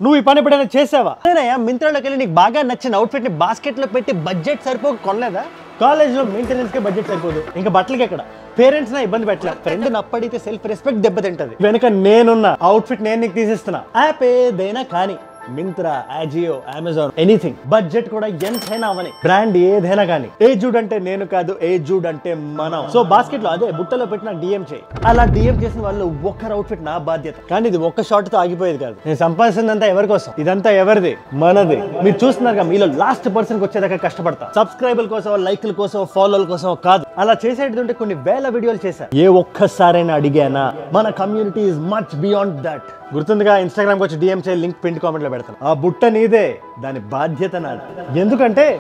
నువ్వు ఈ పని ఎప్పుడైనా చేసావా అదేనయ్యా మింత్రాలోకి వెళ్ళి నీకు బాగా నచ్చిన అవుట్ఫిట్ ని బాస్కెట్ లో పెట్టి బడ్జెట్ సరిపోక కొనలేదా కాలేజ్ లో మెయింటెనెన్స్ కి బడ్జెట్ సరిపోదు ఇంకా బట్టలకి ఎక్కడ పేరెంట్స్ నా ఇబ్బంది పెట్టలే ఫ్రెండ్ నప్పడితే సెల్ఫ్ రెస్పెక్ట్ దెబ్బతింటది వెనక నేనున్న అవుట్ఫిట్ నేను నీకు తీసిస్తున్నా యాప్ ఏదైనా కానీ Myntra Ajio Amazon anything budget కూడా ఎంతైనా అవని బ్రాండ్ ఏదైనా కానీ ఏ జూడ్ అంటే నేను కాదు ఏ జూడ్ అంటే మనం సో బాస్కెట్ లో అదే బుట్టలో పెట్టిన డిఎం చేయి అలా డిఎం చేసిన వాళ్ళు ఒక్కరు అవుట్ఫిట్ నా బాధ్యత కానీ ఇది ఒక్క షాట్ తో ఆగిపోయేది కాదు నేను సంపాదించిందంతా ఎవరి కోసం ఇదంతా ఎవరిది మనది మీరు చూస్తున్నారు మీలో లాస్ట్ పర్సన్ కి వచ్చేదాకా కష్టపడతా సబ్స్క్రైబర్ కోసం లైక్ల కోసం ఫాలోల కోసం కాదు అలా చేసేటంటే కొన్ని వేల వీడియోలు చేశా ఏ ఒక్కసారైనా అడిగానా మన community is much beyond that గుర్తుందిగా ఇన్స్టాగ్రామ్ వచ్చి డిఎం చేయి లింక్ పిండి కామెంట్ లో పెడతాను ఆ బుట్ట నీదే దాని బాధ్యత నాది ఎందుకంటే